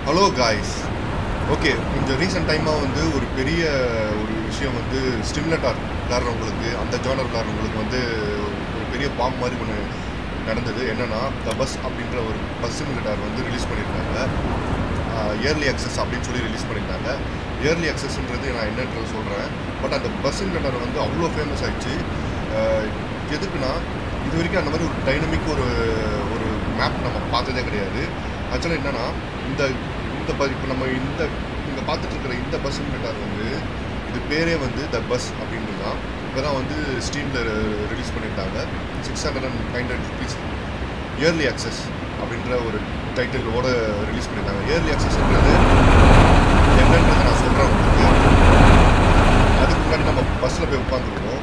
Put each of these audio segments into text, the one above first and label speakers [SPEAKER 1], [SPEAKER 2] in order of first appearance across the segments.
[SPEAKER 1] Hello guys okay கொஞ்சம் recent டைமாக வந்து ஒரு பெரிய ஒரு விஷயம் வந்து ஸ்டிம்லட்டார் விளாட்றவங்களுக்கு அந்த ஜானர் விளாட்றவங்களுக்கு வந்து ஒரு பெரிய பாம் மாதிரி ஒன்று நடந்தது என்னன்னா த பஸ் அப்படின்ற ஒரு பஸ் சிமுலேட்டார் வந்து ரிலீஸ் பண்ணியிருக்காங்க இயர்லி அக்சஸ் அப்படின்னு சொல்லி ரிலீஸ் பண்ணியிருந்தாங்க இயர்லி அக்சஸ்ன்றது நான் என்னன்றது சொல்கிறேன் பட் அந்த பஸ் சிமுலேட்டார் வந்து அவ்வளோ ஃபேமஸ் ஆயிடுச்சு ஆஹ் எதுக்குன்னா இது வரைக்கும் அந்த மாதிரி ஒரு டைனமிக் ஒரு ஒரு மேப் நம்ம பார்த்ததே கிடையாது ஆக்சுவலாக என்னன்னா இந்த இந்த ப இப்போ நம்ம இந்த இங்கே பார்த்துட்டு இருக்கிற இந்த பஸ் சிமுலேட்டார் வந்து இது பேரே வந்து த பஸ் அப்படின்னு தான் இப்போ தான் வந்து ஸ்டீமில் ரிலீஸ் பண்ணியிருந்தாங்க six hundred and nine hundred rupees early access அப்படின்ற ஒரு டைட்டிலோட ரிலீஸ் பண்ணியிருந்தாங்க இயர்லி அக்சஸ்ன்றது என்னன்றதை நான் சொல்கிறேன் உங்களுக்கு அதுக்கு முன்னாடி நம்ம பஸ்ஸில் போய் உட்காந்துருக்கோம்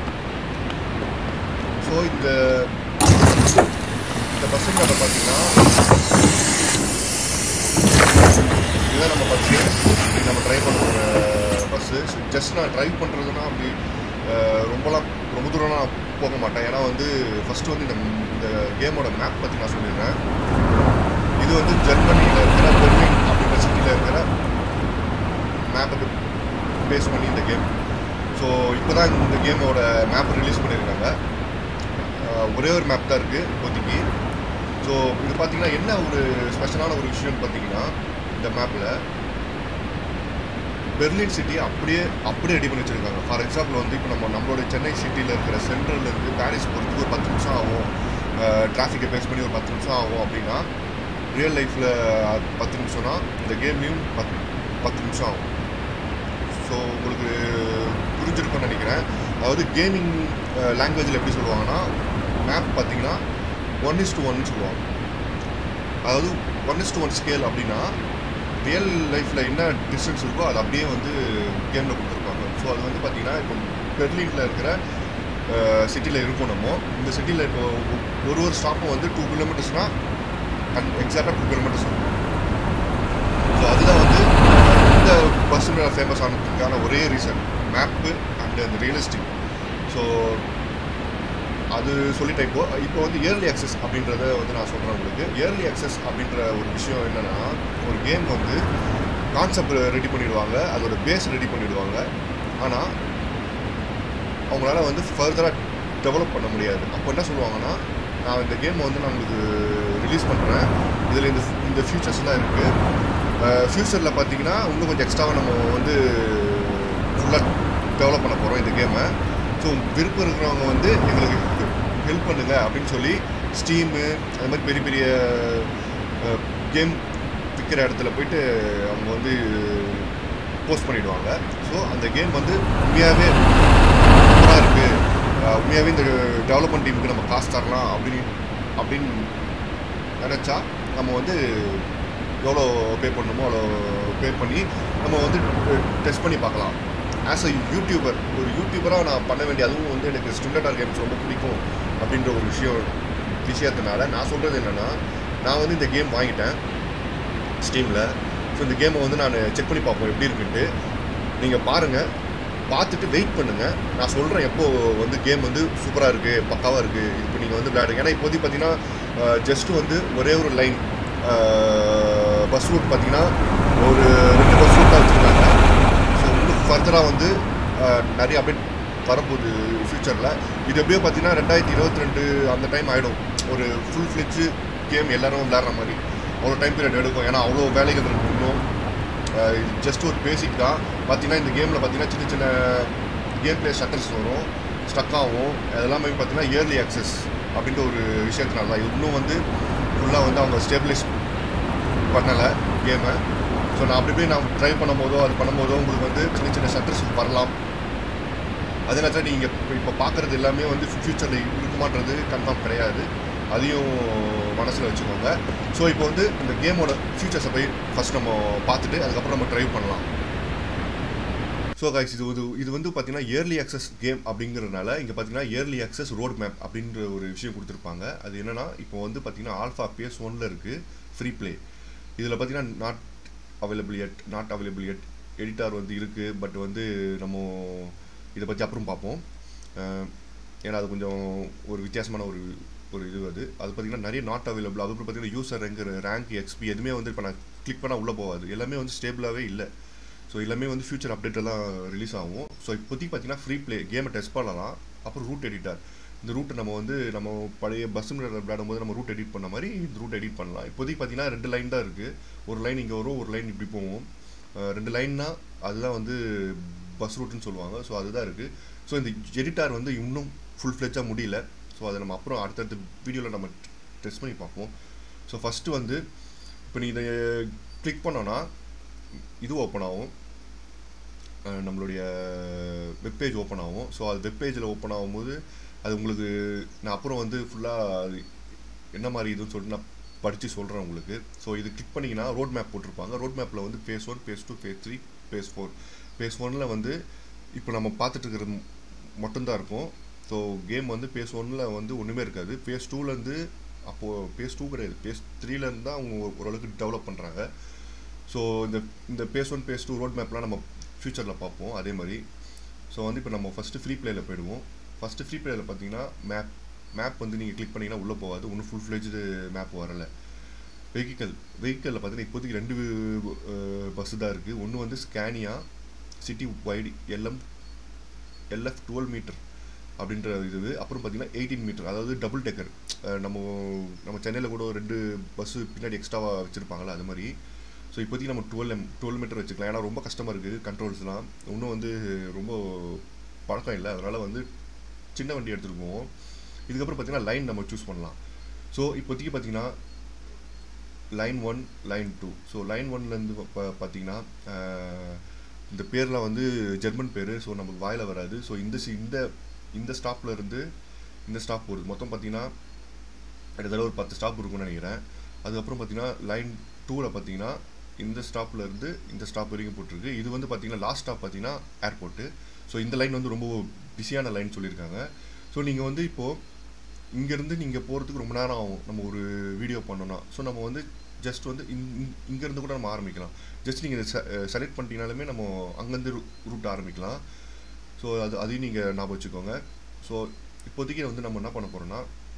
[SPEAKER 1] ஸோ இந்த இந்த பஸ்ஸுக்கு நம்ம பார்த்தீங்கன்னா இதுதான் நம்ம பஸ்ஸு இது நம்ம ட்ரைவ் பண்ணுற பஸ்ஸு ஜஸ்ட் நான் ட்ரைவ் பண்ணுறதுனா அப்படி அஹ், ரொம்பலாம் ரொம்ப தூரம்லாம் நான் போக மாட்டேன் ஏன்னா வந்து ஃபஸ்ட்டு வந்து இந்த இந்த கேமோட மேப் பற்றி நான் சொல்லிடுறேன் இது வந்து ஜெர்மனியில் இருக்கிற பெர்லின் அப்படின்ற சிட்டியில் இருக்கிற மேப்பை பேஸ் பண்ணி இந்த கேம் ஸோ இப்போ தான் இந்த கேமோட மேப் ரிலீஸ் பண்ணியிருக்காங்க அஹ், ஒரே ஒரு மேப் தான் இருக்குது இப்போதைக்கு ஸோ இது பார்த்தீங்கன்னா என்ன ஒரு ஸ்பெஷலான ஒரு விஷயம்னு பார்த்தீங்கன்னா இந்த மேப்பில் பெர்லின் சிட்டி அப்படியே அப்படியே ரெடி பண்ணி வச்சுருக்காங்க ஃபார் எக்ஸாம்பிள் வந்து இப்போ நம்ம நம்மளோட சென்னை சிட்டியில் இருக்கிற சென்ட்ரல்லேருந்து பாரிஸ் போகிறதுக்கு ஒரு பத்து நிமிஷம் ஆகும் டிராஃபிக்கை பேஸ் பண்ணி ஒரு பத்து நிமிஷம் ஆகும் அப்படின்னா ரியல் லைஃப்பில் பத்து நிமிஷம்னா இந்த கேம்லேயும் பத்து பத்து நிமிஷம் ஆகும் ஸோ உங்களுக்கு புரிஞ்சிருக்கும்னு நினைக்கிறேன் அதாவது கேமிங் லாங்குவேஜில் எப்படி சொல்லுவாங்கன்னா மேப் பார்த்தீங்கன்னா ஒன் இஸ் டு ஒன்னு சொல்லுவாங்க அதாவது one is to one scale அப்படின்னா ரியல் லைஃப்பில் என்ன டிஸ்டன்ஸ் இருக்கோ அது அப்படியே வந்து கேமில் கொடுத்துருப்பாங்க ஸோ அது வந்து பார்த்தீங்கன்னா இப்போ பெர்லினில் இருக்கிற சிட்டியில் இருக்கோம் நம்ம இந்த சிட்டியில் இப்போ ஒரு ஒரு ஸ்டாப்பும் வந்து டூ கிலோமீட்டர்ஸ்னால் அண்ட் எக்ஸாக்டாக டூ கிலோமீட்டர்ஸ் இருக்கும் ஸோ அதுதான் வந்து இந்த பஸ் ஃபேமஸ் ஆனதுக்கான ஒரே ரீசன் மேப்பு அண்ட் அந்த ரியலிஸ்டிக் ஸோ அது சொல்லிட்டேன் இப்போ இப்போ வந்து இயர்லி அக்சஸ் அப்படின்றத வந்து நான் சொல்கிறேன் உங்களுக்கு இயர்லி அக்சஸ் அப்படின்ற ஒரு விஷயம் என்னென்னா ஒரு கேம் வந்து கான்செப்ட் ரெடி பண்ணிடுவாங்க அதோட பேஸ் ரெடி பண்ணிடுவாங்க ஆனால் அவங்களால வந்து ஃபர்தராக டெவலப் பண்ண முடியாது அப்போ என்ன சொல்லுவாங்கன்னா நான் இந்த கேமை வந்து நான் உங்களுக்கு ரிலீஸ் பண்ணுறேன் இதில் இந்த இந்த ஃபியூச்சர்ஸ்லாம் இருக்குது ஃப்யூச்சரில் பார்த்தீங்கன்னா இன்னும் கொஞ்சம் எக்ஸ்ட்ராவாக நம்ம வந்து ஃபுல்லாக டெவலப் பண்ண போகிறோம் இந்த கேமை ஸோ விருப்பம் இருக்கிறவங்க வந்து எங்களுக்கு ஹெல்ப் பண்ணுங்க அப்படின்னு சொல்லி ஸ்டீமு அது மாதிரி பெரிய பெரிய கேம் விற்கிற இடத்துல போயிட்டு அவங்க வந்து போஸ்ட் பண்ணிடுவாங்க ஸோ அந்த கேம் வந்து உண்மையாகவே சூப்பராக இருக்குது உண்மையாகவே இந்த டெவலப்மெண்ட் டீமுக்கு நம்ம காசு தரலாம் அப்படின்னு அப்படின்னு நினச்சா நம்ம வந்து எவ்வளோ பே பண்ணணுமோ அவ்வளோ பே பண்ணி நம்ம வந்து டெஸ்ட் பண்ணி பார்க்கலாம் ஆஸ் அ யூடியூபர் ஒரு யூடியூபராக நான் பண்ண வேண்டிய அதுவும் வந்து எனக்கு ஸ்டுண்டர்டார் கேம்ஸ் ரொம்ப பிடிக்கும் அப்படின்ற ஒரு விஷயம் விஷயத்தினால நான் சொல்கிறது என்னென்னா நான் வந்து இந்த கேம் வாங்கிட்டேன் ஸ்டீமில் ஸோ இந்த கேமை வந்து நான் செக் பண்ணி பார்ப்போம் எப்படி இருக்குன்ட்டு நீங்கள் பாருங்கள் பார்த்துட்டு வெயிட் பண்ணுங்கள் நான் சொல்கிறேன் எப்போ வந்து கேம் வந்து சூப்பராக இருக்குது பக்காவாக இருக்குது இப்போ நீங்கள் வந்து விளையாடுங்க ஏன்னா இப்போதைக்கு பார்த்தீங்கன்னா ஜஸ்ட்டு வந்து ஒரே ஒரு லைன் பஸ் ரூட் பார்த்தீங்கன்னா ஒரு ரெண்டு பஸ் ரூட் தான் வச்சுருக்காங்க ஸோ இன்னும் ஃபர்தராக வந்து அஹ், நிறைய அப்டேட் வரப்போகுது ஃப்யூச்சரில் இது எப்படியோ பார்த்தீங்கன்னா ரெண்டாயிரத்தி இருபத்தி ரெண்டு அந்த டைம் ஆகிடும் ஒரு ஃபுல் ஃப்ளெட்ஜு கேம் எல்லாரும் விளையாடுற மாதிரி அவ்வளோ டைம் பீரியட் எடுக்கும் ஏன்னா அவ்வளோ வேலைகள் இருக்கும் இன்னும் ஜஸ்ட் ஒரு பேசிக் தான் பார்த்தீங்கன்னா இந்த கேமில் பார்த்தீங்கன்னா சின்ன சின்ன கேம் பிளே ஷட்டர்ஸ் வரும் ஸ்டக் ஆகும் அதெல்லாமே பார்த்தீங்கன்னா இயர்லி ஆக்சஸ் அப்படின்ற ஒரு விஷயத்தினால தான் இன்னும் வந்து ஃபுல்லாக வந்து அவங்க ஸ்டேபிளைஸ் பண்ணலை கேமை ஸோ நான் அப்படி போய் நான் ட்ரை பண்ணும்போதோ அது பண்ணும்போதோ உங்களுக்கு வந்து சின்ன சின்ன ஷட்டர்ஸ் வரலாம் அதே நேரத்தில் நீங்கள் இப்போ இப்போ பார்க்குறது எல்லாமே வந்து ஃப்யூச்சரில் இருக்குமான்றது கன்ஃபார்ம் கிடையாது அதையும் மனசில் வச்சுக்கோங்க ஸோ இப்போ வந்து இந்த கேமோட ஃபியூச்சர்ஸை போய் ஃபஸ்ட் நம்ம பார்த்துட்டு அதுக்கப்புறம் நம்ம ட்ரைவ் பண்ணலாம் ஸோ கைஸ் இது இது இது வந்து பார்த்தீங்கன்னா இயர்லி அக்சஸ் கேம் அப்படிங்கிறதுனால இங்கே பார்த்தீங்கன்னா இயர்லி அக்சஸ் ரோட் மேப் அப்படின்ற ஒரு விஷயம் கொடுத்துருப்பாங்க அது என்னென்னா இப்போ வந்து பார்த்தீங்கன்னா ஆல்ஃபா பேஸ் ஒனில் இருக்குது ஃப்ரீ ப்ளே இதில் பார்த்தீங்கன்னா not available yet not available yet editor வந்து இருக்குது பட் வந்து நம்ம இதை பற்றி அப்புறம் பார்ப்போம் அஹ் ஏன்னா அது கொஞ்சம் ஒரு வித்தியாசமான ஒரு ஒரு இது அது அது பார்த்தீங்கன்னா நிறைய நாட் அவைலபிள் அதுக்கப்புறம் பார்த்தீங்கன்னா யூசர் ரேங்க் ரேங்க் எக்ஸ்பி எதுவுமே வந்து இப்போ நான் கிளிக் பண்ணால் உள்ளே போகாது எல்லாமே வந்து ஸ்டேபிளாகவே இல்லை ஸோ எல்லாமே வந்து ஃபியூச்சர் அப்டேட்டெல்லாம் ரிலீஸ் ஆகும் ஸோ இப்போதைக்கு பார்த்தீங்கன்னா ஃப்ரீ ப்ளே கேமை டெஸ்ட் பண்ணலாம் அப்புறம் ரூட் எடிட்டர் இந்த ரூட்டை நம்ம வந்து நம்ம பழைய பஸ் விளையாடும் போது நம்ம ரூட் எடிட் பண்ண மாதிரி இந்த ரூட் எடிட் பண்ணலாம் இப்போதைக்கு பார்த்தீங்கன்னா ரெண்டு லைன் தான் இருக்குது ஒரு லைன் இங்கே வரும் ஒரு லைன் இப்படி போகும் அஹ் ரெண்டு லைன்னா அதுதான் வந்து பஸ் ரூட்டுன்னு சொல்லுவாங்க ஸோ அதுதான் இருக்குது ஸோ இந்த எடிட்டார் வந்து இன்னும் ஃபுல் ஃப்ளெஜாக முடியல ஸோ அதை நம்ம அப்புறம் அடுத்தடுத்த வீடியோவில் நம்ம டெஸ்ட் பண்ணி பார்ப்போம் ஸோ ஃபஸ்ட்டு வந்து இப்போ நீ இதை கிளிக் பண்ணோன்னா இது ஓப்பன் ஆகும் அஹ் நம்மளுடைய வெப்பேஜ் ஓப்பன் ஆகும் ஸோ அது வெப்பேஜில் ஓப்பன் ஆகும்போது அது உங்களுக்கு நான் அப்புறம் வந்து ஃபுல்லாக என்ன மாதிரி இதுன்னு சொல்லிட்டு நான் படித்து சொல்கிறேன் உங்களுக்கு ஸோ இது கிளிக் பண்ணிங்கன்னா ரோட் மேப் போட்டிருப்பாங்க ரோட் மேப்பில் வந்து phase one phase two phase three phase four phase ஒனில் வந்து இப்போ நம்ம பார்த்துட்டு இருக்கிறது மட்டும்தான் இருக்கும் ஸோ கேம் வந்து ஃபேஸ் ஒன்னில் வந்து ஒன்றுமே இருக்காது ஃபேஸ் டூலேருந்து அப்போது ஃபேஸ் டூ கிடையாது ஃபேஸ் த்ரீலேருந்து தான் அவங்க ஓரளவுக்கு டெவலப் பண்ணுறாங்க ஸோ இந்த இந்த phase one phase two road மேப்லாம் நம்ம ஃப்யூச்சரில் பார்ப்போம் அதே மாதிரி ஸோ வந்து இப்போ நம்ம ஃபஸ்ட்டு ஃப்ரீ பிளேயில் போயிடுவோம் ஃபஸ்ட்டு ஃப்ரீ பிளேயில் பார்த்தீங்கன்னா மேப் மேப் வந்து நீங்கள் கிளிக் பண்ணிங்கன்னா உள்ளே போகாது ஒன்றும் ஃபுல் ஃப்ளெஜ்டு மேப் வரல வெஹிக்கல் வெஹிக்கலில் பார்த்தீங்கன்னா இப்போதைக்கு ரெண்டு பஸ்ஸு தான் இருக்குது ஒன்று வந்து Scania city wide LM LF twelve metre அப்படின்ற இது அப்புறம் பார்த்தீங்கன்னா எயிட்டீன் மீட்டர் அதாவது டபுள் டெக்கர் நம்ம நம்ம சென்னையில் கூட ரெண்டு பஸ்ஸு பின்னாடி எக்ஸ்ட்ராவாக வச்சுருப்பாங்களா அது மாதிரி ஸோ இப்போதைக்கு நம்ம டுவெல் எம் டுவெல் மீட்டர் வச்சுக்கலாம் ஏன்னா ரொம்ப கஷ்டமாக இருக்குது கண்ட்ரோல்ஸ்லாம் இன்னும் வந்து ரொம்ப பழக்கம் இல்லை அதனால் வந்து சின்ன வண்டி எடுத்துகிட்டு போவோம் இதுக்கப்புறம் பார்த்தீங்கன்னா லைன் நம்ம சூஸ் பண்ணலாம் ஸோ இப்போதைக்கு பார்த்தீங்கன்னா line one line two so line ஒன்லேருந்து பார்த்தீங்கன்னா அஹ், இந்த பேர்லாம் வந்து ஜெர்மன் பேர் ஸோ நமக்கு வாயில் வராது ஸோ இந்த சி- இந்த இந்த ஸ்டாப்பில் இருந்து இந்த ஸ்டாப் போகுது மொத்தம் பார்த்தீங்கன்னா கிட்டத்தட்ட ஒரு பத்து ஸ்டாப் இருக்கும்னு நினைக்கிறேன் அதுக்கப்புறம் பார்த்தீங்கன்னா லைன் டூவில் பார்த்தீங்கன்னா இந்த ஸ்டாப்ல இருந்து இந்த ஸ்டாப் வரைக்கும் போட்டிருக்கு இது வந்து பார்த்தீங்கன்னா லாஸ்ட் ஸ்டாப் பார்த்தீங்கன்னா ஏர்போர்ட்டு ஸோ இந்த லைன் வந்து ரொம்ப பிஸியான லைன் சொல்லியிருக்காங்க ஸோ நீங்கள் வந்து இப்போது இங்கேருந்து நீங்கள் போகிறதுக்கு ரொம்ப நேரம் ஆகும் நம்ம ஒரு வீடியோ பண்ணோன்னா ஸோ நம்ம வந்து ஜஸ்ட் வந்து இங் இங்கேருந்து கூட நம்ம ஆரம்பிக்கலாம் ஜஸ்ட் நீங்கள் செலக்ட் பண்ணிட்டீங்கனாலுமே நம்ம அங்கேருந்து ரூட் ஆரம்பிக்கலாம் ஸோ அது அதையும் நீங்கள் ஞாபகம் வச்சுக்கோங்க ஸோ இப்போதைக்கு வந்து நம்ம என்ன பண்ண போகிறோம்னா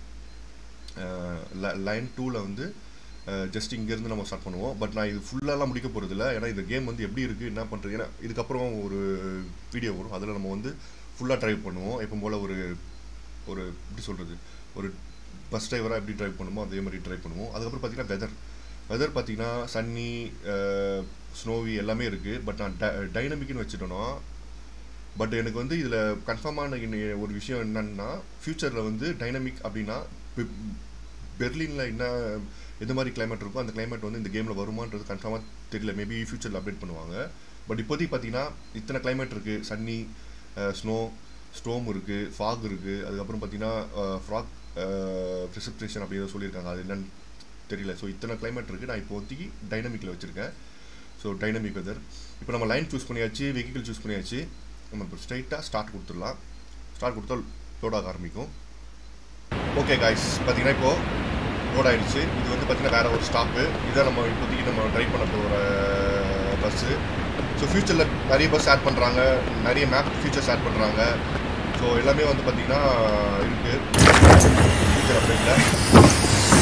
[SPEAKER 1] லைன் டூவில் வந்து ஜஸ்ட் இங்கேருந்து நம்ம ஸ்டார்ட் பண்ணுவோம் பட் நான் இது ஃபுல்லாலாம் முடிக்க போகிறதில்ல ஏன்னா இந்த கேம் வந்து எப்படி இருக்குது என்ன பண்ணுறது ஏன்னா இதுக்கப்புறம் ஒரு வீடியோ வரும் அதில் நம்ம வந்து ஃபுல்லாக ட்ரைவ் பண்ணுவோம் எப்போ போல் ஒரு ஒரு எப்படி சொல்கிறது ஒரு பஸ் டிரைவராக எப்படி ட்ரைவ் பண்ணுமோ அதே மாதிரி ட்ரைவ் பண்ணுவோம் அதுக்கப்புறம் பார்த்தீங்கன்னா வெதர் வெதர் பார்த்தீங்கன்னா சன்னி ஸ்னோவி எல்லாமே இருக்குது பட் நான் டைனமிக்னு வச்சுட்டோன்னா பட் எனக்கு வந்து இதில் கன்ஃபார்மான இன்ன- ஒரு விஷயம் என்னன்னா ஃப்யூச்சரில் வந்து டைனமிக் அப்படின்னா பெ- பெர்லினில் என்ன எந்த மாதிரி climate இருக்கோ அந்த climate வந்து இந்த கேமில் வருமான்றது கன்ஃபார்மாக தெரியல மேபி ஃப்யூச்சரில் அப்டேட் பண்ணுவாங்க பட் இப்போதைக்கு பார்த்தீங்கன்னா இத்தனை climate இருக்குது சன்னி ஸ்னோ ஸ்டோம் இருக்குது ஃபாக் இருக்குது அதுக்கப்புறம் பார்த்தீங்கன்னா ஃப்ராக் ப்ரிசிப்டேஷன் அப்படி ஏதோ சொல்லியிருக்காங்க அது என்னன்னு தெரியல ஸோ இத்தனை climate இருக்குது நான் இப்போதைக்கு டைனமிக்கில் வச்சுருக்கேன் ஸோ டைனமிக் வெதர் இப்போ நம்ம லைன் சூஸ் பண்ணியாச்சு வெஹிக்கிள் சூஸ் பண்ணியாச்சு நம்ம இப்போ ஸ்ட்ரைட்டாக ஸ்டார்ட் கொடுத்துடலாம் ஸ்டார்ட் கொடுத்தா லோட் ஆக ஆரம்பிக்கும் ஓகே காய்ஸ் பார்த்தீங்கன்னா இப்போது லோட் ஆயிடுச்சு இது வந்து பார்த்தீங்கன்னா வேறு ஒரு ஸ்டாப்பு இதான் நம்ம இப்போதைக்கு நம்ம ட்ரை பண்ண போகிற பஸ்ஸு ஸோ ஃப்யூச்சரில் நிறைய பஸ் ஆட் பண்ணுறாங்க நிறைய மேப் ஃபீச்சர்ஸ் ஆட் பண்ணுறாங்க ஸோ எல்லாமே வந்து பார்த்தீங்கன்னா இருக்குது ஃபியூச்சர் அப்டேட்டில்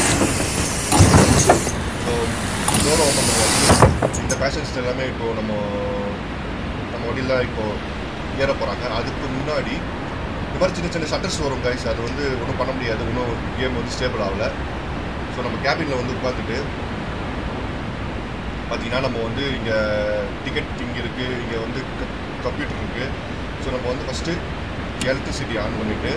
[SPEAKER 1] ஸோ டோர் ஓப்பன் பண்ணுவாங்க இந்த பேஷன்ஸ் எல்லாமே இப்போது நம்ம நம்ம வண்டியில் இப்போது ஏற போகிறாங்க அதுக்கு முன்னாடி இந்த மாதிரி சின்ன சின்ன ஷட்டர்ஸ் வரும் கைஸ் அது வந்து ஒன்றும் பண்ண முடியாது இன்னும் கேம் வந்து ஸ்டேபிள் ஆகல ஸோ நம்ம கேபினில் வந்து உட்காந்துட்டு பார்த்தீங்கன்னா நம்ம வந்து இங்கே டிக்கெட் இங்கே இருக்குது இங்கே வந்து கம்ப்யூட்டர் இருக்குது ஸோ நம்ம வந்து ஃபஸ்ட்டு எலக்ட்ரிசிட்டி ஆன் பண்ணிவிட்டு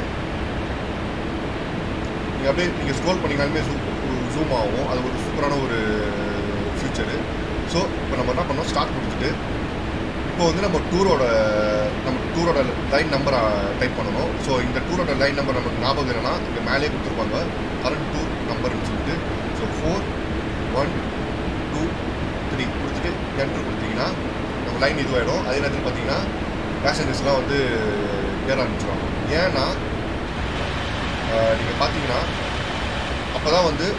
[SPEAKER 1] நீங்கள் அப்படியே நீங்கள் ஸ்க்ரோல் பண்ணிங்கனாலுமே ஜூ ஜூம் ஆகும் அது ஒரு சூப்பரான ஒரு ஃபியூச்சரு ஸோ இப்போ நம்ம என்ன பண்ணோம் ஸ்டார்ட் கொடுத்துட்டு இப்போ வந்து நம்ம டூரோட நம்ம டூரோட லைன் நம்பரை டைப் பண்ணணும் ஸோ இந்த டூரோட லைன் நம்பர் நமக்கு ஞாபகம் இல்லைன்னா இங்கே மேலே கொடுத்துருப்பாங்க கரண்ட் டூர் நம்பர்னு சொல்லிட்டு so four one two three கொடுத்துட்டு என்ட்ரு கொடுத்தீங்கன்னா நம்ம லைன் இதுவாகிடும் அதே நேரத்தில் பார்த்தீங்கன்னா பேசஞ்சர்ஸ்லாம் வந்து ஏற ஆரம்பிச்சிடுவாங்க ஏன்னா நீங்கள் பார்த்தீங்கன்னா அப்போ தான் வந்து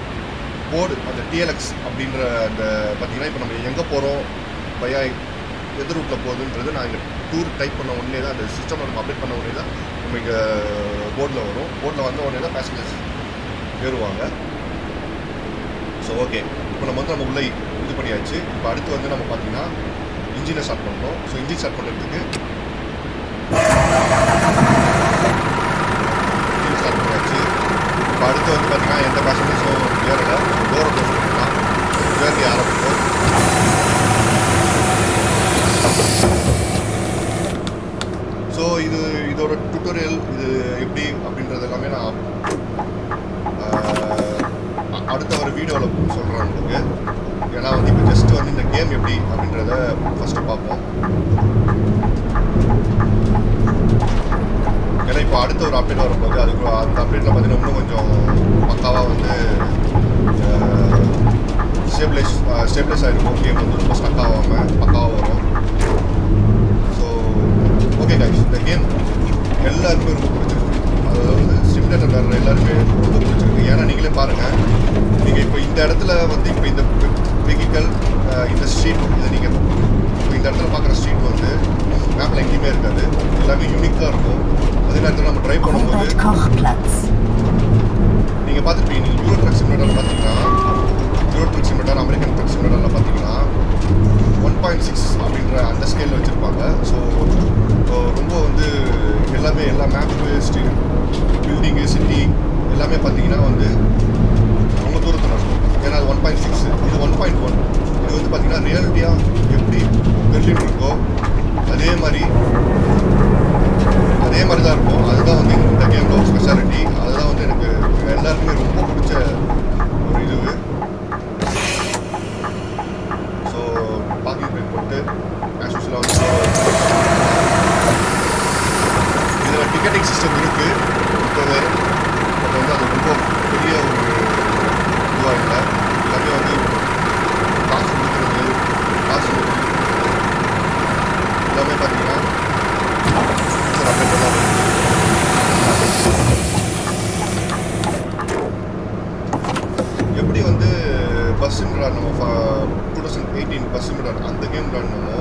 [SPEAKER 1] போர்டு அந்த டிஎல்எக்ஸ் அப்படின்ற அந்த பார்த்தீங்கன்னா இப்போ நம்ம எங்கே போகிறோம் பையா எந்த ரூட்டில் போகுதுன்றது நான் இங்கே டூர் டைப் பண்ண உடனே தான் அந்த சிஸ்டம் நம்ம அப்டேட் பண்ண உடனே தான் நம்ம இங்கே போர்டில் வரும் போர்டில் வந்த உடனே தான் பேசஞ்சர்ஸ் ஏறுவாங்க ஸோ ஓகே இப்போ நம்ம வந்து நம்ம உள்ளே இது பண்ணியாச்சு இப்போ அடுத்து வந்து நம்ம பார்த்தீங்கன்னா இன்ஜினை ஸ்டார்ட் பண்ணணும் ஸோ இன்ஜின் ஸ்டார்ட் பண்ணுறதுக்கு இன்ஜின் ஸ்டார்ட் பண்ணியாச்சு இப்போ அடுத்து வந்து பார்த்தீங்கன்னா எந்த பேசஞ்சர்ஸும் ஏறலை டோரை க்ளோஸ் பண்ணிக்கலாம் ஜேர்னி ஆரம்பிக்கும் ஸோ இது இதோட டுட்டோரியல் இது எப்படி அப்படின்றது எல்லாமே நான் ஆஹ், அடுத்த ஒரு வீடியோவில் சொல்கிறேன் உங்களுக்கு ஏன்னா வந்து இப்போ ஜஸ்ட் வந்து இந்த கேம் எப்படி அப்படின்றத ஃபஸ்ட்டு பார்ப்போம் ஏன்னா இப்போ அடுத்த ஒரு அப்டேட் வரும்போது அதுக்கு அந்த அப்டேட்டில் பார்த்தீங்கன்னா இன்னும் கொஞ்சம் பக்காவாக வந்து ஸ்டேபிளைஸ் ஸ்டேபிளைஸ் ஆகிருக்கும் கேம் வந்து ரொம்ப ஸ்டக் ஆகாமல் பக்காவாக வரும் ஸோ ஓகே கைஸ் இந்த கேம் எல்லாருக்குமே ரொம்ப பிடிச்சிருக்கு அதாவது சிமுலேட்டர் வேறு எல்லாருமே ரொம்ப பிடிச்சிருக்கு ஏன்னா நீங்களே பாருங்கள் நீங்கள் இப்போ இந்த இடத்துல வந்து இப்போ இந்த வெஹிக்கல் இந்த ஸ்ட்ரீட் இதை நீங்கள் இப்போ இந்த இடத்துல பார்க்குற ஸ்ட்ரீட் வந்து மேப்பில் எங்கேயுமே இருக்காது எல்லாமே யூனிக்காக இருக்கும் அதே நேரத்தில் நம்ம ட்ரைவ் பண்ணும்போது
[SPEAKER 2] Robert Koch-Platz.
[SPEAKER 1] நீங்கள் பார்த்துருப்பீங்க நீங்கள் யூரோ ட்ரக் சிமுலேட்டர் பார்த்தீங்கன்னா Euro Truck Simulator American Truck சிமுலேட்டரில் பார்த்தீங்கன்னா ஒன் பாயிண்ட் சிக்ஸ் அப்படின்ற அந்த ஸ்கேலில் வச்சுருப்பாங்க ஸோ ரொம்ப வந்து எல்லாமே எல்லா மேப்பு ஸ்ட்ரீ பில்டிங்கு சிட்டி எல்லாமே பார்த்தீங்கன்னா வந்து ரொம்ப தூரத்தில் இருக்கும் ஏன்னா அது ஒன் பாயிண்ட் சிக்ஸ் இது ஒன் பாயிண்ட் ஒன் இது வந்து பார்த்தீங்கன்னா ரியாலிட்டியாக எப்படி பெர்லின் இருக்கோ அதே மாதிரி அதே மாதிரி தான் இருக்கும் அதுதான் வந்து இந்த கேமோட ஒரு ஸ்பெஷாலிட்டி அதுதான் வந்து எனக்கு எல்லாருக்குமே ரொம்ப பிடிச்ச ஒரு இது ஸோ பார்க்கிங் பிரேக் போட்டு ஆஸ் யூஸ்வலாக வந்து இதில் டிக்கெட்டிங் சிஸ்டம் இருக்குது இப்போவே பட் வந்து அது ரொம்ப பெரிய ஒரு இதுவாக இல்லை எல்லாமே வந்து காசு கொடுக்குறது காசு கொடுக்குறது எல்லாமே பார்த்தீங்கன்னா ஃபியூச்சர் அப்டேட் தான் வருது எப்படி வந்து பஸ் சிமுலர் நம்ம two thousand eighteen bus simulator அந்த கேம் விளாடணுமோ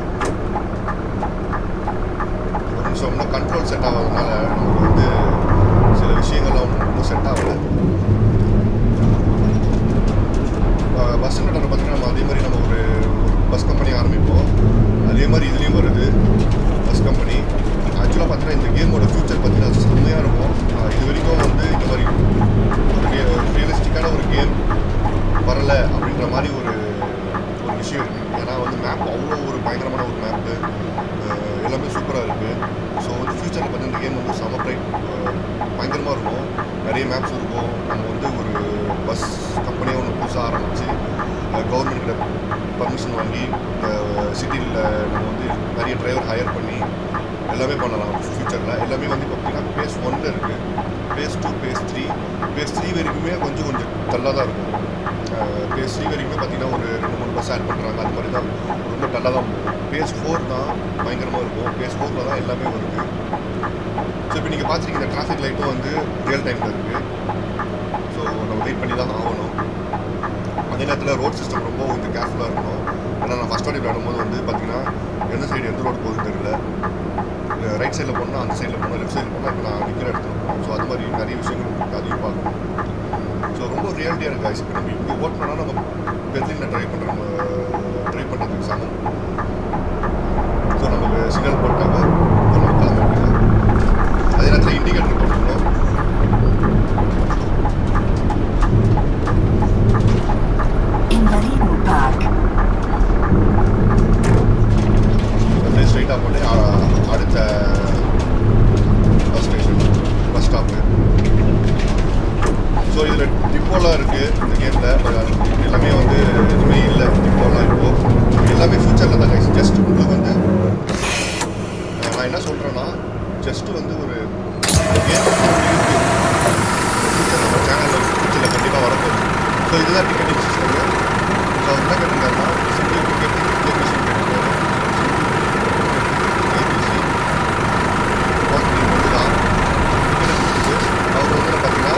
[SPEAKER 1] ஒரு நிமிஷம் இன்னும் கண்ட்ரோல் செட் ஆகாதனால நமக்கு வந்து சில விஷயங்கள்லாம் இன்னும் செட் ஆகலை பஸ் சிமுலர் பார்த்தீங்கன்னா நம்ம அதே மாதிரி நம்ம ஒரு பஸ் கம்பெனி ஆரம்பிப்போம் அதே மாதிரி இதுலேயும் வருது பஸ் கம்பெனி ஆக்சுவலாக பார்த்தீங்கன்னா இந்த கேமோட ஃபியூச்சர் பார்த்தீங்கன்னா செம்மையாக இருக்கும் ஆஹ் இது வரைக்கும் வந்து இந்த மாதிரி ஒரு ரியலிஸ்டிக்கான ஒரு கேம் வரல அப்படின்ற மாதிரி ஒரு ஒரு விஷயம் இருக்குது ஏன்னா வந்து மேப் அவ்வளோ ஒரு பயங்கரமான ஒரு மேப்பு எல்லாமே சூப்பராக இருக்குது ஸோ வந்து ஃப்யூச்சரில் பார்த்தீங்கன்னா இந்த கேம் வந்து செம பிரைட் பயங்கரமாக இருக்கும் நிறைய மேப்ஸ் இருக்கும் நம்ம வந்து ஒரு பஸ் கம்பெனியை ஒன்று புதுசாக ஆரம்பித்து கவர்மெண்ட் கிட்ட பர்மிஷன் வாங்கி சிட்டியில் நம்ம வந்து நிறைய டிரைவர் ஹையர் பண்ணி எல்லாமே பண்ணலாம் ஃப்யூச்சரில் எல்லாமே வந்து இப்போ பார்த்தீங்கன்னா பேஸ் ஒன்ல இருக்குது phase two phase three phase three வரைக்குமே கொஞ்சம் கொஞ்சம் டல்லாக தான் இருக்கும் பேஸ் த்ரீ வரைக்குமே பார்த்தீங்கன்னா ஒரு ரெண்டு மூணு பஸ் ஆட் பண்ணுறாங்க அது மாதிரி தான் ரொம்ப டல்லாக தான் போகும் பேஸ் ஃபோர் தான் பயங்கரமாக இருக்கும் பேஸ் ஃபோரில் தான் எல்லாமே வருது ஸோ இப்போ நீங்கள் பார்த்துருக்கீங்க இந்த டிராஃபிக் லைட்டும் வந்து ரியல் டைமில் இருக்குது ஸோ நம்ம வெயிட் பண்ணி தான் ஆகணும் அதே நேரத்தில் ரோட் சிஸ்டம் ரொம்ப கொஞ்சம் கேர்ஃபுல்லாக இருக்கணும் ஏன்னா நான் ஃபஸ்ட் வாட்டி விளையாடும் போது வந்து பார்த்தீங்கன்னா எந்த சைடு எந்த ரோடு போகுதுன்னு தெரியல ரைட் சைடில் போனால் அந்த சைடில் போனால் லெஃப்ட் சைடில் போனால் இப்போ நான் நிற்கிற இடத்துல போகணும் ஸோ அது மாதிரி நிறைய விஷயங்கள் இருக்குது அதையும் பார்க்கணும் ஸோ ரொம்ப ரியாலிட்டியாக இருக்குது guys. இப்போ நம்ம இப்படி ஓட்டினா நம்ம பெர்லினில் ட்ரை பண்ணுற ட்ரை பண்ணுறதுக்கு சமம் ஸோ நமக்கு சிக்னல் போட்டாங்க இப்போ நம்ம கிளம்ப வேண்டியது அதே நேரத்தில் இண்டிகேட்டர் போட்டுக்கணும்
[SPEAKER 2] Invalidenpark.
[SPEAKER 1] அப்படியே ஸ்ட்ரைட்டாக போட்டு அ- அடுத்த bus station bus stop so இதில் டிப்போலாம் இருக்குது இந்த கேமில் எல்லாமே வந்து எதுவுமே இல்லை டிப்போலாம் இப்போது எல்லாமே ஃபியூச்சரில் தான் கைஸ் ஜஸ்ட் உங்களுக்கு வந்து அஹ், நான் என்ன சொல்கிறேன்னா ஜஸ்ட்டு வந்து ஒரு கேம் இருக்குது ஃபியூச்சர் நம்ம சேனலில் ஃபியூச்சரில் கண்டிப்பாக வரப்போகுது ஸோ இதுதான் டிக்கெட்டிங் சிஸ்டம் ஸோ அவர் என்ன கேட்டிருக்காருன்னா சிங்கிள் டிக்கெட் டிக்கெட் மிஷின் கேட்டிருக்காரு ஏபிசி குவான்டிட்டி ஒன்று தான் டிக்கெட் கொடுத்துட்டு அவர் வந்து பார்த்தீங்கன்னா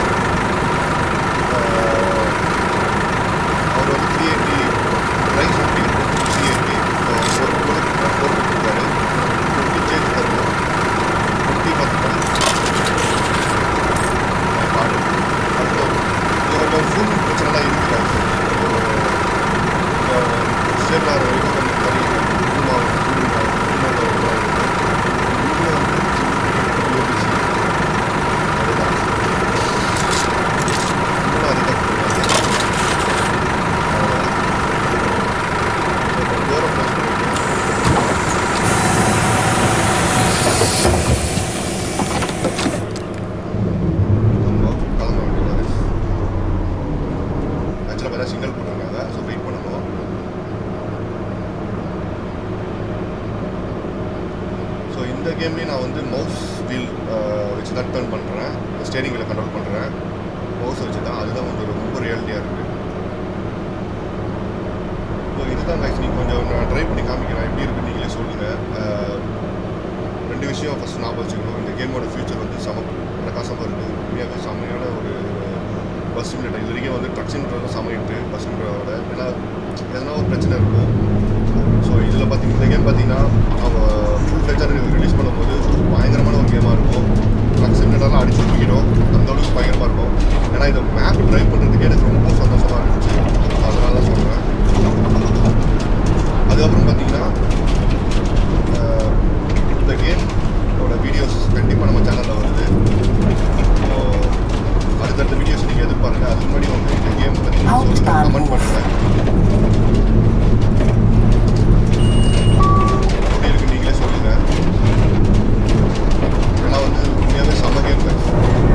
[SPEAKER 1] ஆஹ், அவர் வந்து த்ரீ எயிட்டி ப்ரைஸ் வந்து த்ரீ எயிட்டி ஒரு ஒரு நம்ம கிளம்ப வேண்டியது ஆக்சுவலாக பார்த்தா சிக்னல் போட்டிருக்காங்க ஸோ வெயிட் பண்ணணும் ஸோ இந்த கேம்லேயும் நான் வந்து மவுஸ் வீல் வச்சு தான் டர்ன் பண்ணுறேன் ஸ்டேரிங் வீலை கண்ட்ரோல் பண்ணுறேன் மவுஸ் வச்சு தான் அதுதான் வந்து ரொம்ப ரியாலிட்டியாக இருக்குது ஸோ இதுதான் guys நீங்கள் கொஞ்சம் நான் ட்ரை பண்ணி காமிக்கிறேன் எப்படி இருக்குன்னு நீங்களே சொல்லுங்கள் ரெண்டு விஷயம் ஃபஸ்ட் ஞாபகம் வச்சுக்கணும் இந்த கேமோட ஃபியூச்சர் வந்து செம பிரகாசமாக இருக்குது உண்மையாகவே செம்மையான ஒரு பஸ் சிமுலேட்டர் இது வரைக்கும் வந்து ட்ரக் சிமுலேட்டர் தான் சமையிட்டு பஸ் சிமுலேட்டரோட ஏன்னா எதனா ஒரு பிரச்சனை இருக்கும் ஸோ இதில் பார்த்தீங்கன்னா இந்த கேம் பார்த்தீங்கன்னா அவங்க ஃபுல் ஃபெச்சர் ரிலீஸ் பண்ணும்போது பயங்கரமான ஒரு கேமாக இருக்கும் ட்ரக் சிமுலேட்டர்லாம் அடிச்சு தூக்கிடும் அந்த அளவுக்கு பயங்கரமாக இருக்கும் ஏன்னா இந்த மேப் ட்ரைவ் பண்ணுறதுக்கே எனக்கு ரொம்ப சந்தோஷமாக இருந்துச்சு அதனால தான் சொல்கிறேன் அதுக்கப்புறம் பார்த்தீங்கன்னா அஹ், இந்த கேமோட வீடியோஸ் கண்டிப்பாக நம்ம சேனலில் வருது ஸோ அடுத்தடுத்த வீடியோஸ் நீங்கள் எதிர்பாருங்க அதுக்கு முன்னாடி வந்து இந்த கேம் பற்றி சொல்லுங்கள் கமெண்ட் பண்ணுங்கள் எப்படி இருக்கு நீங்களே சொல்லுங்கள் ஏன்னா வந்து உண்மையாகவே செம்ம game guys.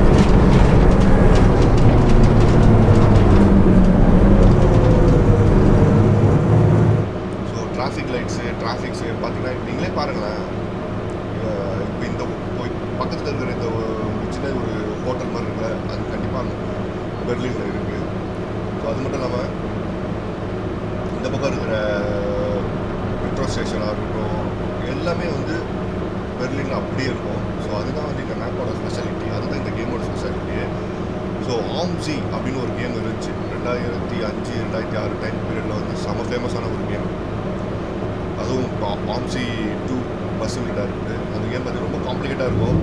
[SPEAKER 1] So traffic lights traffics பார்த்தீங்கன்னா நீங்களே பாருங்களேன் இப்போ இந்த போய் பக்கத்தில் இருக்கிற இந்த ஒரு சின்ன ஒரு ஹோட்டல் மாதிரி இருக்குல்ல அது கண்டிப்பாக பெர்லினில் இருக்குது ஸோ அது மட்டும் இல்லாமல் இந்த பக்கம் இருக்கிற மெட்ரோ ஸ்டேஷனாக இருக்கட்டும் எல்லாமே வந்து பெர்லினில் அப்படியே இருக்கும் ஸோ அதுதான் வந்து இந்த மேப்போட ஸ்பெஷாலிட்டி அதுதான் இந்த கேமோட ஸ்பெஷாலிட்டி ஸோ ஆம்ஜி அப்படின்னு ஒரு கேம் இருந்துச்சு ரெண்டாயிரத்தி அஞ்சு ரெண்டாயிரத்தி ஆறு டைம் பீரியடில் வந்து செம ஃபேமஸான ஒரு கேம் அதுவும் ஆம்சி டூ பஸ் சிமுலேட்டாக இருக்குது அந்த கேம் அது ரொம்ப காம்ப்ளிகேட்டாக இருக்கும்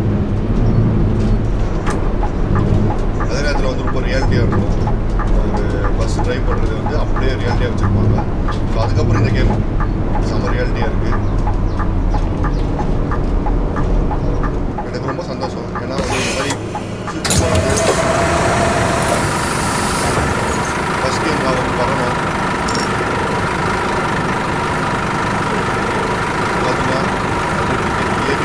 [SPEAKER 1] அதே நேரத்தில் வந்து ரொம்ப ரியாலிட்டியாக இருக்கும் ஒரு பஸ் ட்ரைவ் பண்ணுறது வந்து அப்படியே ரியாலிட்டியாக வச்சுருப்பாங்க ஸோ அதுக்கப்புறம் இந்த கேம் செம ரியாலிட்டியாக இருக்குது எனக்கு ரொம்ப சந்தோஷம் ஏன்னா வந்து இந்த மாதிரி ஃபஸ்ட் கேம் நான் வந்து வரணும் பார்த்தீங்கன்னா ஏபி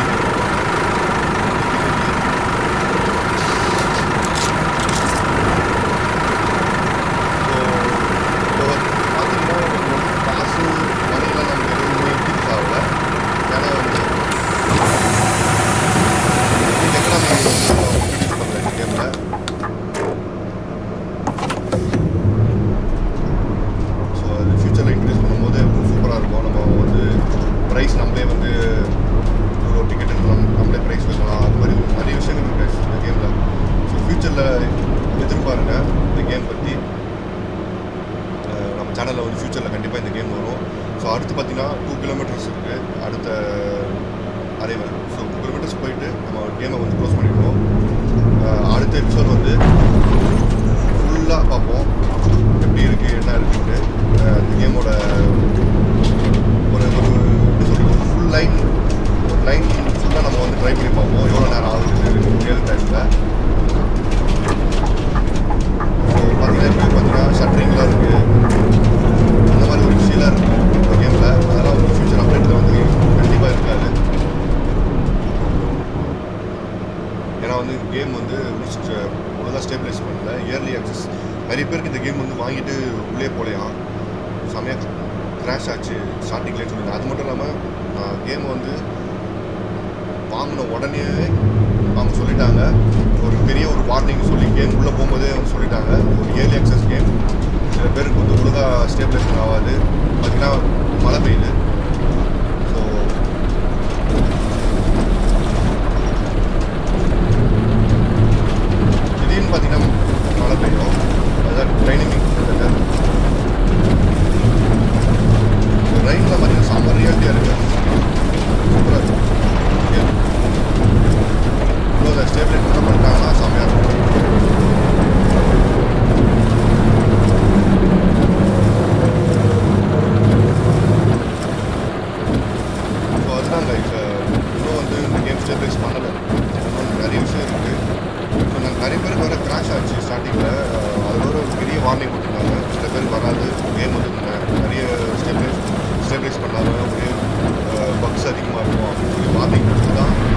[SPEAKER 1] காசு மணியெல்லாம் நமக்கு எதுவுமே இன்க்ரீஸ் ஆகல ஏன்னா வந்து எக்கனாமி இன்ட்ரடியூஸ் பண்ணுறேன் இந்த கேமில் ஸோ அது ஃப்யூச்சரில் இன்ட்ரடியூஸ் பண்ணும்போது சூப்பராக இருக்கும் நம்ம வந்து ப்ரைஸ் நம்மளே வந்து ஒரு டிக்கெட் எடுக்கலாம் நம்மளே ப்ரைஸ் வைக்கலாம் அது மாதிரி நிறைய விஷயங்கள் இருக்கு இந்த கேமில் ஸோ ஃப்யூச்சரில் எதிர்பாருங்க இந்த கேம் பற்றி அஹ் நம்ம சேனலில் வந்து ஃப்யூச்சரில் கண்டிப்பாக இந்த கேம் வரும் ஸோ அடுத்து பார்த்தீங்கன்னா டூ கிலோமீட்டர்ஸ் இருக்குது அடுத்த அரைவல் ஸோ டூ கிலோமீட்டர்ஸ் போயிட்டு நம்ம கேமை வந்து க்ளோஸ் பண்ணிடுவோம் அஹ் அடுத்த எபிசோட் வந்து ஃபுல்லாக பார்ப்போம் எப்படி இருக்குது என்ன இருக்குன்ட்டு அஹ் இந்த கேமோட ஒரு ஒரு எப்படி சொல்கிறது ஃபுல் லைன் ஒரு லைன் ஃபுல்லாக நம்ம வந்து ட்ரை பண்ணி பார்ப்போம் எவ்வளோ நேரம் ஆகுது ரியல் டைமில் ஸோ பார்த்தீங்கன்னா இப்போ பார்த்தீங்கன்னா ஷட்டரிங்லாம் இருக்குது அந்த மாதிரி ஒரு விஷயம்லாம் இருக்குது இந்த கேமில் அதெல்லாம் வந்து ஃபியூச்சர் அப்டேட்டில் வந்து கண்டிப்பாக இருக்காது ஏன்னா வந்து கேம் வந்து ஒழுங்காக ஸ்டேபிளைஸ் பண்ணல இயர்லி ஆக்சஸ் நிறைய பேருக்கு இந்த கேம் வந்து வாங்கிட்டு உள்ளே போகலையாம் செமையாக கிராஷ் ஆச்சு ஸ்டார்டிங்லேயே சொல்லுங்க அது மட்டும் இல்லாமல் நான் கேம் வந்து வாங்கின உடனே அவங்க சொல்லிட்டாங்க ஒரு பெரிய ஒரு வார்னிங் சொல்லி கேம் உள்ளே போகும்போதே அவங்க சொல்லிட்டாங்க ஒரு ஏர்லி ஆக்சஸ் கேம் சில பேருக்கு வந்து ஒழுங்காக ஸ்டேபிளைசேஷன் ஆகாது பார்த்தீங்கன்னா மழை பெய்யுது ஸோ திடீர்னு பார்த்தீங்கன்னா மழை பெய்யும் அதுதான் டைனமிக் ரைனில் பார்த்தீங்கன்னா சாம்பார் ரியாலிட்டியாக இருக்குது சூப்பராக இருக்கும் இவ்வளோ அதை ஸ்டேபிளைட் பண்ண பண்ணிட்டாங்கன்னா செம்மையாக இருக்கும் ஸோ அதுதான் லைக் இன்னும் வந்து இந்த கேம் ஸ்டேபிளைஸ் பண்ணலை இன்னும் நிறைய விஷயம் இருக்குது ஸோ நான் நிறைய பேருக்கு வர கிராஷ் ஆச்சு ஸ்டார்டிங்கில் அதோட ஒரு பெரிய வார்னிங் கொடுத்துருந்தாங்க சில பேருக்கு வராது கேம் வந்து ந- நிறைய ஸ்டேபிளைஸ் ஸ்டேபிளைஸ் பண்ணாத ஒரே பக்ஸ் அதிகமாக இருக்கும் அப்படின்னு சொல்லி வார்னிங் கொடுத்து தான்